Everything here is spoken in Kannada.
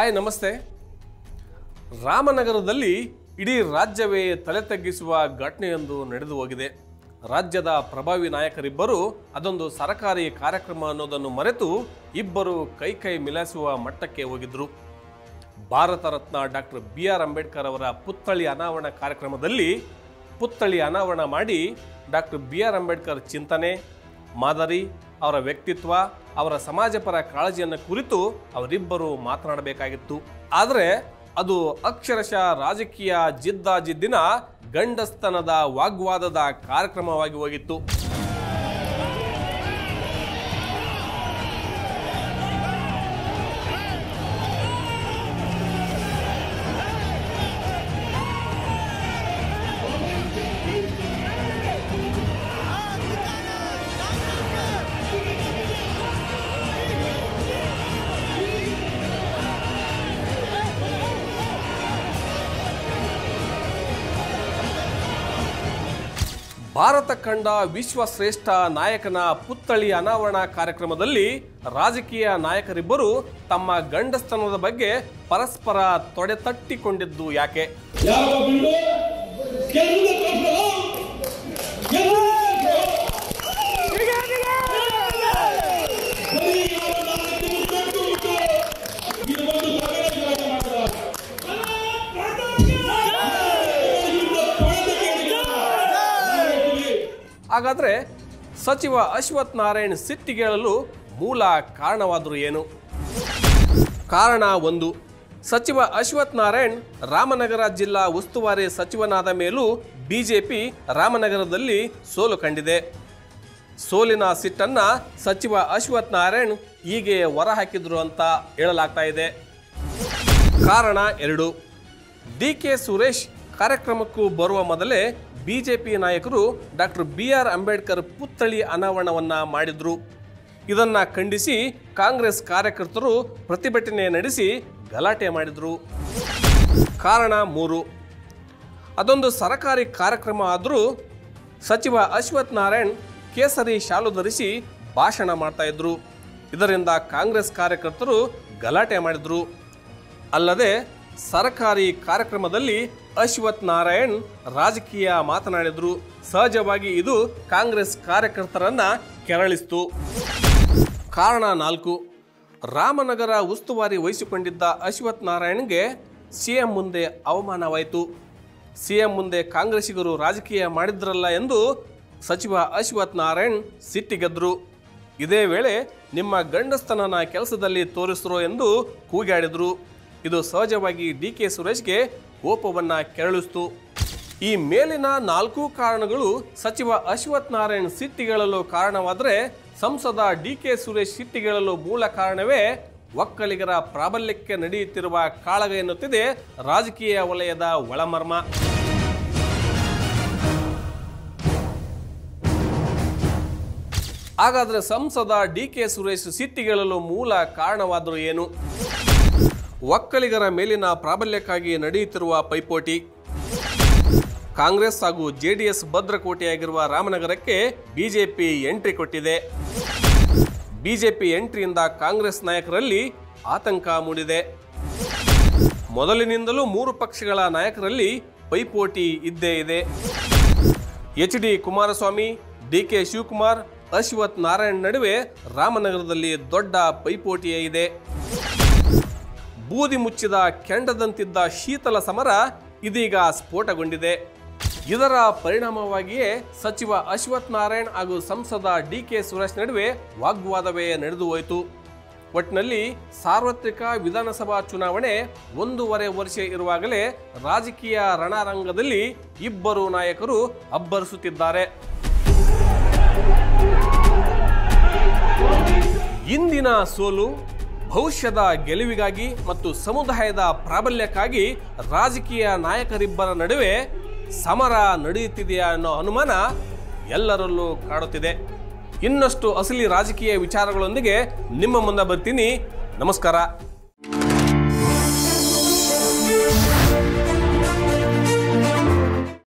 ಹಾಯ್ ನಮಸ್ತೆ ರಾಮನಗರದಲ್ಲಿ ಇಡೀ ರಾಜ್ಯವೇ ತಲೆ ತಗ್ಗಿಸುವ ಘಟನೆಯೊಂದು ನಡೆದು ಹೋಗಿದೆ ರಾಜ್ಯದ ಪ್ರಭಾವಿ ನಾಯಕರಿಬ್ಬರು ಅದೊಂದು ಸರಕಾರಿ ಕಾರ್ಯಕ್ರಮ ಅನ್ನೋದನ್ನು ಮರೆತು ಇಬ್ಬರು ಕೈ ಕೈ ಮಿಲಾಯಿಸುವ ಮಟ್ಟಕ್ಕೆ ಹೋಗಿದ್ರು Bharat Ratna doctor B R Ambedkar ಅವರ ಪುತ್ಥಳಿ ಅನಾವರಣ ಕಾರ್ಯಕ್ರಮದಲ್ಲಿ ಪುತ್ಥಳಿ ಅನಾವರಣ ಮಾಡಿ ಡಾಕ್ಟರ್ ಬಿ ಆರ್ ಅಂಬೇಡ್ಕರ್ ಚಿಂತನೆ ಮಾದರಿ ಅವರ ವ್ಯಕ್ತಿತ್ವ ಅವರ ಸಮಾಜಪರ ಕಾಳಜಿಯನ್ನು ಕುರಿತು ಅವರಿಬ್ಬರು ಮಾತನಾಡಬೇಕಾಗಿತ್ತು ಆದರೆ ಅದು ಅಕ್ಷರಶಃ ರಾಜಕೀಯ ಜಿದ್ದಾಜಿದ್ದಿನ ಗಂಡಸ್ತನದ ವಾಗ್ವಾದದ ಕಾರ್ಯಕ್ರಮವಾಗಿ ಹೋಗಿತ್ತು ಭಾರತ ಕಂಡ ವಿಶ್ವ ಶ್ರೇಷ್ಠ ನಾಯಕನ ಪುತ್ಥಳಿ ಅನಾವರಣ ಕಾರ್ಯಕ್ರಮದಲ್ಲಿ ರಾಜಕೀಯ ನಾಯಕರಿಬ್ಬರು ತಮ್ಮ ಗಂಡಸ್ತನದ ಬಗ್ಗೆ ಪರಸ್ಪರ ತೊಡೆತಟ್ಟಿಕೊಂಡಿದ್ದು ಯಾಕೆ ಯಾವ ಬಿಲ್ಡು ಗೆಲ್ಲುವ ಕೊಟ್ಟರು ಗೆಲ್ಲಬೇಕು ಬರೀ ಯಾವ ನಾಲ್ಕು ಮುಟ್ಟಟ್ಟು ಉಂಟು. ಇದು ಒಂದು ಪಗಡೆ ಹೋರಾಟ ಮಾತ್ರ. ಇದು ಪಡೆದ ಕೇಳಿಲ್ಲ. ಹಾಗಾದ್ರೆ ಸಚಿವ ಅಶ್ವಥ್ ನಾರಾಯಣ್ ಸಿಟ್ಟಿಗೇಳಲು ಮೂಲ ಕಾರಣವಾದರೂ ಏನು ಕಾರಣ ಒಂದು ಸಚಿವ ಅಶ್ವಥ್ ನಾರಾಯಣ್ ರಾಮನಗರ ಜಿಲ್ಲಾ ಉಸ್ತುವಾರಿ ಸಚಿವನಾದ ಮೇಲೂ ಬಿಜೆಪಿ ರಾಮನಗರದಲ್ಲಿ ಸೋಲು ಕಂಡಿದೆ ಸೋಲಿನ ಸಿಟ್ಟನ್ನ ಸಚಿವ ಅಶ್ವಥ್ ನಾರಾಯಣ್ ಹೀಗೆ ಹೊರಹಾಕಿದ್ರು ಅಂತ ಹೇಳಲಾಗ್ತಾ ಇದೆ ಕಾರಣ ಎರಡು ಡಿ ಕೆ ಸುರೇಶ್ ಕಾರ್ಯಕ್ರಮಕ್ಕೂ ಬರುವ ಮೊದಲೇ ಬಿಜೆಪಿ ನಾಯಕರು ಡಾಕ್ಟರ್ ಬಿ ಆರ್ ಅಂಬೇಡ್ಕರ್ ಪುತ್ಥಳಿ ಅನಾವರಣವನ್ನ ಮಾಡಿದ್ರು ಇದನ್ನ ಖಂಡಿಸಿ ಕಾಂಗ್ರೆಸ್ ಕಾರ್ಯಕರ್ತರು ಪ್ರತಿಭಟನೆ ನಡೆಸಿ ಗಲಾಟೆ ಮಾಡಿದ್ರು ಕಾರಣ ಮೂರು ಅದೊಂದು ಸರಕಾರಿ ಕಾರ್ಯಕ್ರಮ ಆದರೂ ಸಚಿವ ಅಶ್ವಥ್ ನಾರಾಯಣ್ ಕೇಸರಿ ಶಾಲು ಧರಿಸಿ ಭಾಷಣ ಮಾಡ್ತಾ ಇದ್ರು ಇದರಿಂದ ಕಾಂಗ್ರೆಸ್ ಕಾರ್ಯಕರ್ತರು ಗಲಾಟೆ ಮಾಡಿದ್ರು ಅಲ್ಲದೆ ಸರಕಾರಿ ಕಾರ್ಯಕ್ರಮದಲ್ಲಿ ಅಶ್ವಥ್ ನಾರಾಯಣ್ ರಾಜಕೀಯ ಮಾತನಾಡಿದ್ರು ಸಹಜವಾಗಿ ಇದು ಕಾಂಗ್ರೆಸ್ ಕಾರ್ಯಕರ್ತರನ್ನ ಕೆರಳಿಸಿತು ಕಾರಣ ನಾಲ್ಕು ರಾಮನಗರ ಉಸ್ತುವಾರಿ ವಹಿಸಿಕೊಂಡಿದ್ದ ಅಶ್ವಥ್ ನಾರಾಯಣ್ಗೆ ಸಿಎಂ ಮುಂದೆ ಅವಮಾನವಾಯಿತು ಸಿಎಂ ಮುಂದೆ ಕಾಂಗ್ರೆಸ್ಸಿಗರು ರಾಜಕೀಯ ಮಾಡಿದ್ರಲ್ಲ ಎಂದು ಸಚಿವ ಅಶ್ವಥ್ ನಾರಾಯಣ್ ಸಿಟ್ಟಿಗೆದ್ರು ಇದೇ ವೇಳೆ ನಿಮ್ಮ ಗಂಡಸ್ತನನ ಕೆಲಸದಲ್ಲಿ ತೋರಿಸ್ರೋ ಎಂದು ಕೂಗಾಡಿದ್ರು ಇದು ಸಹಜವಾಗಿ ಡಿ ಕೆ ಸುರೇಶ್ಗೆ ಕೋಪವನ್ನ ಕೆರಳಿಸಿತು ಈ ಮೇಲಿನ ನಾಲ್ಕು ಕಾರಣಗಳು ಸಚಿವ ಅಶ್ವಥ್ ನಾರಾಯಣ್ ಸಿಟ್ಟಿಗೇಳಲು ಕಾರಣವಾದರೆ ಸಂಸದ ಡಿ ಕೆ ಸುರೇಶ್ ಸಿಟ್ಟಿಗೇಳಲು ಮೂಲ ಕಾರಣವೇ ಒಕ್ಕಲಿಗರ ಪ್ರಾಬಲ್ಯಕ್ಕೆ ನಡೆಯುತ್ತಿರುವ ಕಾಳಗ ಎನ್ನುತ್ತಿದೆ ರಾಜಕೀಯ ವಲಯದ ಒಳಮರ್ಮ ಹಾಗಾದ್ರೆ ಸಂಸದ ಡಿ ಕೆ ಸುರೇಶ್ ಸಿಟ್ಟಿಗೇಳಲು ಮೂಲ ಕಾರಣವಾದರೂ ಏನು ಒಕ್ಕಲಿಗರ ಮೇಲಿನ ಪ್ರಾಬಲ್ಯಕ್ಕಾಗಿ ನಡೆಯುತ್ತಿರುವ ಪೈಪೋಟಿ ಕಾಂಗ್ರೆಸ್ ಹಾಗೂ ಜೆಡಿಎಸ್ ಭದ್ರಕೋಟೆಯಾಗಿರುವ ರಾಮನಗರಕ್ಕೆ ಬಿಜೆಪಿ ಎಂಟ್ರಿ ಕೊಟ್ಟಿದೆ ಬಿಜೆಪಿ ಎಂಟ್ರಿಯಿಂದ ಕಾಂಗ್ರೆಸ್ ನಾಯಕರಲ್ಲಿ ಆತಂಕ ಮೂಡಿದೆ ಮೊದಲಿನಿಂದಲೂ ಮೂರು ಪಕ್ಷಗಳ ನಾಯಕರಲ್ಲಿ ಪೈಪೋಟಿ ಇದ್ದೇ ಇದೆ H D Kumaraswamy D K Shivakumar Ashwath Narayan ನಡುವೆ ರಾಮನಗರದಲ್ಲಿ ದೊಡ್ಡ ಪೈಪೋಟಿಯೇ ಇದೆ ಬೂದಿ ಮುಚ್ಚಿದ ಕೆಂಡದಂತಿದ್ದ ಶೀತಲ ಸಮರ ಇದೀಗ ಸ್ಫೋಟಗೊಂಡಿದೆ ಇದರ ಪರಿಣಾಮವಾಗಿಯೇ ಸಚಿವ ಅಶ್ವಥ್ ನಾರಾಯಣ್ ಹಾಗೂ ಸಂಸದ ಡಿ ಕೆ ಸುರೇಶ್ ನಡುವೆ ವಾಗ್ವಾದವೇ ನಡೆದು ಹೋಯಿತು ಒಟ್ಟಿನಲ್ಲಿ ಸಾರ್ವತ್ರಿಕ ವಿಧಾನಸಭಾ ಚುನಾವಣೆ ಒಂದೂವರೆ ವರ್ಷ ಇರುವಾಗಲೇ ರಾಜಕೀಯ ರಣರಂಗದಲ್ಲಿ ಇಬ್ಬರು ನಾಯಕರು ಅಬ್ಬರಿಸುತ್ತಿದ್ದಾರೆ ಇಂದಿನ ಸೋಲು ಭವಿಷ್ಯದ ಗೆಲುವಿಗಾಗಿ ಮತ್ತು ಸಮುದಾಯದ ಪ್ರಾಬಲ್ಯಕ್ಕಾಗಿ ರಾಜಕೀಯ ನಾಯಕರಿಬ್ಬರ ನಡುವೆ ಸಮರ ನಡೆಯುತ್ತಿದೆಯಾ ಅನ್ನೋ ಅನುಮಾನ ಎಲ್ಲರಲ್ಲೂ ಕಾಡುತ್ತಿದೆ ಇನ್ನಷ್ಟು ಅಸಲಿ ರಾಜಕೀಯ ವಿಚಾರಗಳೊಂದಿಗೆ ನಿಮ್ಮ ಮುಂದೆ ಬರ್ತೀನಿ ನಮಸ್ಕಾರ